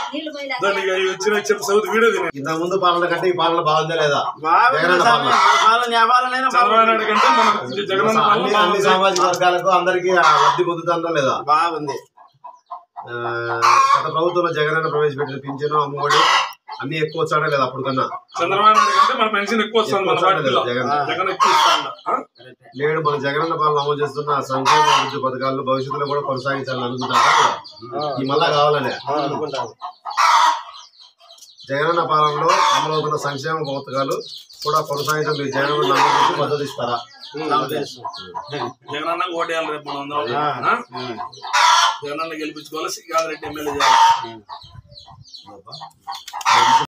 నీళ్ళు పోయిలా దానికి అవి వచ్చిన చెప్పు సౌత్ వీడియో తినే ఇంత ముందు పాలన కంటే ఈ పాలన బాగుందా లేదా బాగుంది జగనన్న స్వామి. పాలన. మన పాలన ఏ పాలనైనా చంద్రబాబు బాగుంది. నాయుడు కంటే మన జగన్ అన్ని అన్ని పాలన సామాజిక వర్గాలకు అందరికీ ఆ లబ్ధి పొందుతుందా లేదా బాగుంది ఆ, గత ప్రభుత్వంలో జగనన్న ప్రవేశపెట్టిన పింఛను అమ్మఒడి అన్ని ఎక్కువ వచ్చాడే లేదా అప్పుడు కన్నా చంద్రబాబు నాయుడు కంటే మన పెన్షన్ ఎక్కువ వస్తుంది మన ఎక్కువ పార్టీలో వస్తుంది జగన్. జగన్ ఎక్కువ ఇస్తాడు ఆ? నేడు మన జగనన్న పాలన అమలు చేస్తున్న సంక్షేమ అభివృద్ధి పథకాలను భవిష్యత్తులో కూడా కొనసాగించాలని అనుకుంటారా ఈ మళ్ళా కావాలనే ఆ, అనుకుంటాను జగనన్న పాలనలో అమలవుతున్న సంక్షేమ పథకాలు కూడా కొనసాగించడం మీరు జగన్ నమ్మకం మద్దతు ఇస్తారా నాకు తెలుసు. జగన్ అన్న ఓటేయాలి రేపు మనం అందరం. ఆ. ఆ? జగన్ అన్న గెలిపించుకోవాలి శ్రీకాంత్ రెడ్డి ఎమ్మెల్యే చేయాలి ఉం.